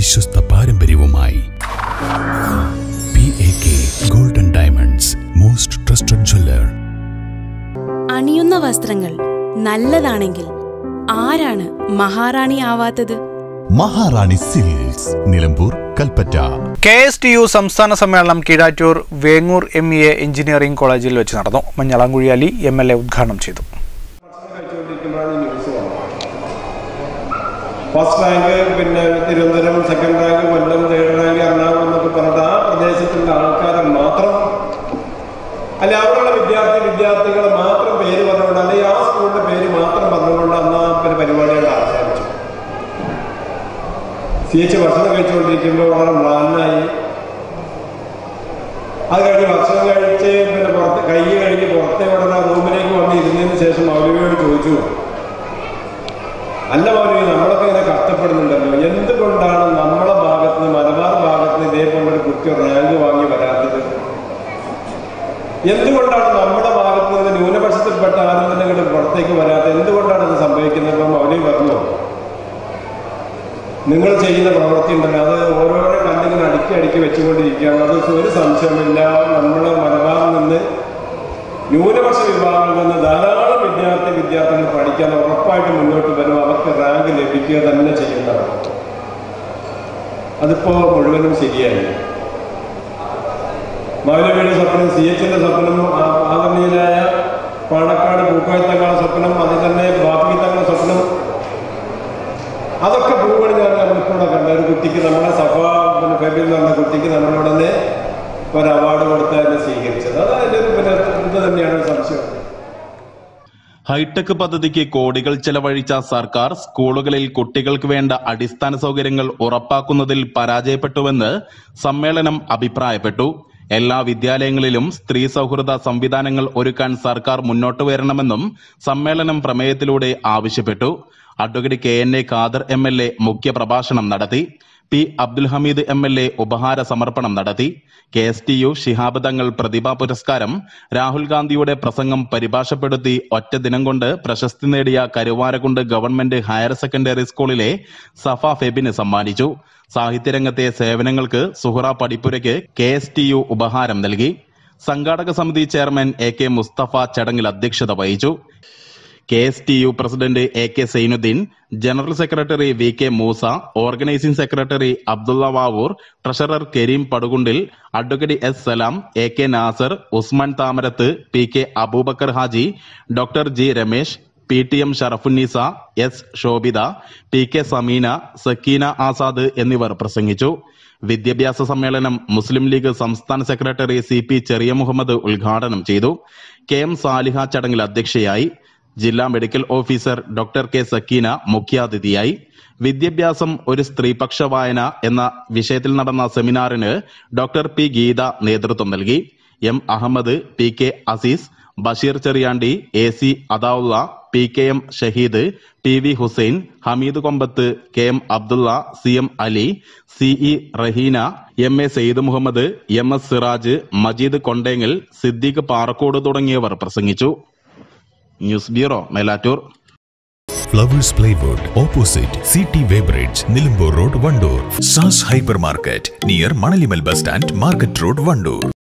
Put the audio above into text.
വിശ്വസ്ത പാരമ്പര്യവുമായി P A K golden diamonds most trusted jeweller അണിയുന്ന വസ്ത്രങ്ങൾ നല്ലതാണെങ്കിൽ ആരാണ് മഹാറാണി ആവാത്തത് Maharani silks Nilambur Kalpetta K S T U സംസ്ഥാന സമ്മേളനം Keezhattur Vengoor M E A engineering കോളേജിൽ വെച്ച് നടന്നു Manjalamkuzhi Ali M L A ഉദ്ഘാടനം ചെയ്തു കഴിച്ചുകൊണ്ടിരിക്കുമ്പോഴാണ് ഈ ന്യൂസ് വന്നത് ഫസ്റ്റ് റാങ്ക് പിന്നെ Thiruvananthapuram second rank Kollam third rank Ernakulam എന്നൊക്കെ പറഞ്ഞിട്ട് ആ പ്രദേശത്തുള്ള ആൾക്കാരെ മാത്രം അല്ല അവിടെയുള്ള വിദ്യാർത്ഥി വിദ്യാർത്ഥികൾ മാത്രം പേര് പറഞ്ഞുകൊണ്ട് അല്ലെങ്കിൽ ആ സ്കൂളിന്റെ പേര് മാത്രം പറഞ്ഞുകൊണ്ട് അന്ന് ആ ഒരു പരിപാടികൾ അവസാനിച്ചു സി എച്ച് ഭക്ഷണം കഴിച്ചുകൊണ്ടിരിക്കുമ്പോൾ വളരെ മ്ലാനായി അത് കഴിഞ്ഞ് ഭക്ഷണം കഴിച്ച് പിന്നെ പുറത്ത് കൈ കഴിഞ്ഞ് പുറത്തെ ഉടനെ റൂമിലേക്ക് വന്ന് ഇരുന്നതിന് ശേഷം മൗലവിയോട് ചോദിച്ചു അല്ല മൗലവി നമ്മളൊക്കെ ഇങ്ങനെ കഷ്ടപ്പെടുന്നുണ്ടല്ലോ എന്തുകൊണ്ടാണ് നമ്മളെ ഭാഗത്ത് നിന്ന് മലബാർ ഭാഗത്ത് നിന്ന് ഇതേപോലൊരു കുട്ടി റാങ്ക് വാങ്ങി വരാത്തത് എന്തുകൊണ്ടാണ് നമ്മുടെ ഭാഗത്ത് നിന്ന് ന്യൂനപക്ഷത്തിൽപ്പെട്ട ആരും തന്നെ ഇങ്ങോട്ട് പുറത്തേക്ക് വരാത്തത് എന്തുകൊണ്ടാണ് ഇത് സംഭവിക്കുന്നത് ഇപ്പം മൗലവി പറഞ്ഞു നിങ്ങൾ ചെയ്യുന്ന പ്രവൃത്തി ഉണ്ടല്ലോ അത് ഓരോരോ കല്ലിങ്ങനെ അടുക്കി അടുക്കി വെച്ചുകൊണ്ടിരിക്കുകയാണ് അത് ഒരു സംശയമില്ല നമ്മൾ മലബാറിൽ നിന്ന് ന്യൂനപക്ഷ വിഭാഗങ്ങളിൽ നിന്ന് ധാരാളം വിദ്യാർത്ഥി വിദ്യാർത്ഥികൾ പഠിക്കാൻ ഉറപ്പായിട്ട് മുന്നോട്ട് വരും അവർക്ക് റാങ്ക് ലഭിക്കുക തന്നെ ചെയ്യുന്നതാണ് അതിപ്പോ മുഴുവനും ശരിയായി മൗലവിയുടെ സ്വപ്നം സി എച്ചിന്റെ സ്വപ്നം ആ- ആദരണീയനായ പാണക്കാട് പൂക്കോയത്തങ്ങളുടെ സ്വപ്നം അത് തന്നെ ബാപ്പി തങ്ങളുടെ സ്വപ്നം അതൊക്കെ പൂവണി ഞാൻ നമ്മളിപ്പോൾ കണ്ട ഒരു കുട്ടിക്ക് നമ്മളെ സഭ പിന്നെ ഫെബിൽ എന്ന് പറഞ്ഞ കുട്ടിക്ക് നമ്മളുടനെ ഒരു അവാർഡ് കൊടുത്തതിനെ സ്വീകരിച്ചത് അത് അതിൻ്റെ ഒരു പിന്നെ ഇത് തന്നെയാണ് സംശയം ഹൈടെക് പദ്ധതിക്ക് കോടികൾ ചെലവഴിച്ച സർക്കാർ സ്കൂളുകളിൽ കുട്ടികൾക്ക് വേണ്ട അടിസ്ഥാന സൗകര്യങ്ങൾ ഉറപ്പാക്കുന്നതിൽ പരാജയപ്പെട്ടുവെന്ന് സമ്മേളനം അഭിപ്രായപ്പെട്ടു എല്ലാ വിദ്യാലയങ്ങളിലും സ്ത്രീ സൗഹൃദ സംവിധാനങ്ങൾ ഒരുക്കാൻ സർക്കാർ മുന്നോട്ട് വരണമെന്നും സമ്മേളനം പ്രമേയത്തിലൂടെ ആവശ്യപ്പെട്ടു advocate K N A Khader M L A മുഖ്യപ്രഭാഷണം നടത്തി P Abdul Hameed M L A ഉപഹാര സമർപ്പണം നടത്തി K S T U Shihab Thangal പ്രതിഭാ പുരസ്കാരം രാഹുൽ ഗാന്ധിയുടെ പ്രസംഗം പരിഭാഷപ്പെടുത്തി ഒറ്റ ദിനം കൊണ്ട് പ്രശസ്തി നേടിയ കരുവാരക്കുണ്ട് ഗവൺമെന്റ് ഹയർ സെക്കൻഡറി സ്കൂളിലെ സഫ ഫെബിന് സമ്മാനിച്ചു സാഹിത്യരംഗത്തെ സേവനങ്ങൾക്ക് സുഹറ പടിപ്പുരയ്ക്ക് കെ എസ് ടി യു ഉപഹാരം നൽകി സംഘാടക സമിതി ചെയർമാൻ എ കെ മുസ്തഫ ചടങ്ങിൽ അധ്യക്ഷത വഹിച്ചു K S T U president A K Zainuddin general secretary V K Moosa organising secretary Abdulla Vavoor treasurer Kareem Padukundil advocate S Salam A K Nasar Usman Thamarath P K Aboobacker Haji doctor G Ramesh P T M Sharafunneesa S Shobhitha P K Sameena Sakeena Azad എന്നിവർ പ്രസംഗിച്ചു വിദ്യാഭ്യാസ സമ്മേളനം മുസ്ലിം ലീഗ് സംസ്ഥാന സെക്രട്ടറി C P Cheriya Muhammad ഉദ്ഘാടനം ചെയ്തു കെ എം സാലിഹ ചടങ്ങിൽ അധ്യക്ഷയായി ജില്ലാ medical officer doctor K Sakeena മുഖ്യാതിഥിയായി വിദ്യാഭ്യാസം ഒരു സ്ത്രീപക്ഷ വായന എന്ന വിഷയത്തിൽ നടന്ന സെമിനാറിന് ഡോക്ടർ പി ഗീത നേതൃത്വം നൽകി M Ahammed P K Azeez Basheer Cheriyandi A C Adavulla P K M Shaheed P V Hussain Hameed Kombath K M Abdulla C M Ali C E Raheena M A Sayed Muhammed M S Siraj Majeed Kondengal Siddique Parakkode തുടങ്ങിയവർ പ്രസംഗിച്ചു news bureau Melattur flowers plywood opposite C T weighbridge Nilambur road Wandoor Saas hyper market near Manalimal bus stand market road Wandoor